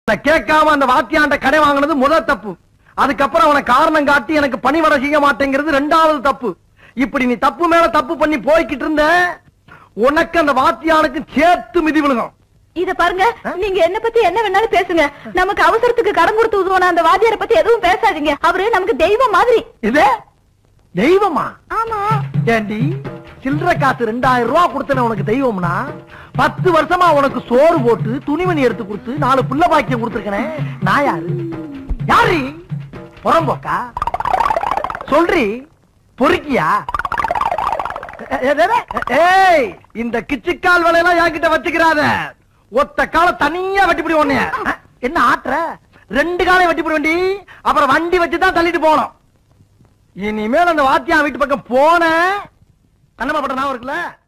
நான் கேட்காம அந்த வாத்தியாண்ட கடை வாங்கினது முதல் தப்பு அதுக்கப்புறம் அவனை காரணம் காட்டி எனக்கு பணிவடை செய்ய மாட்டேங்கிறது ரெண்டாவது தப்பு இப்படி நீ தப்பு மேல தப்பு பண்ணி போய்கிட்டு இருந்த உனக்கு அந்த வாத்தியானுக்கு சேர்த்து மிதி விழுகும் இத பாருங்க நீங்க என்ன பத்தி என்ன வேணாலும் பேசுங்க நமக்கு அவசரத்துக்கு கடன் கொடுத்து உதவன அந்த வாத்தியாரை பத்தி எதுவும் பேசாதீங்க அவரு நமக்கு தெய்வம் மாதிரி இது தெய்வமா ஆமா ஏண்டி சில்லற காசு ரெண்டாயிரம் ரூபாய் கொடுத்தன உனக்கு தெய்வம்னா பத்து வருஷமா உனக்கு சோறு போட்டு துணிமணி எடுத்து கொடுத்து நாலு புள்ள பாக்கியம் கொடுத்துருக்கனே நான் யாரு யாரு புறம்போக்கா சொல்றி பொறுக்கியா ஏ- ஏ- ஏ- ஏய் இந்த கிச்சுக்கால் வேலையெல்லாம் என்கிட்ட வச்சுக்கிறாத ஒத்த கால தனியா வெட்டிப்பிடி ஒண்ணு என்ன ஆட்டுற ரெண்டு காலையும் வெட்டிப்பிடி வண்டி அப்புறம் வண்டி வச்சு தான் தள்ளிட்டு போனோம் இனிமேல் அந்த வாத்தியா வீட்டு பக்கம் போன கண்ணமா பட்ட நான் இருக்குல்ல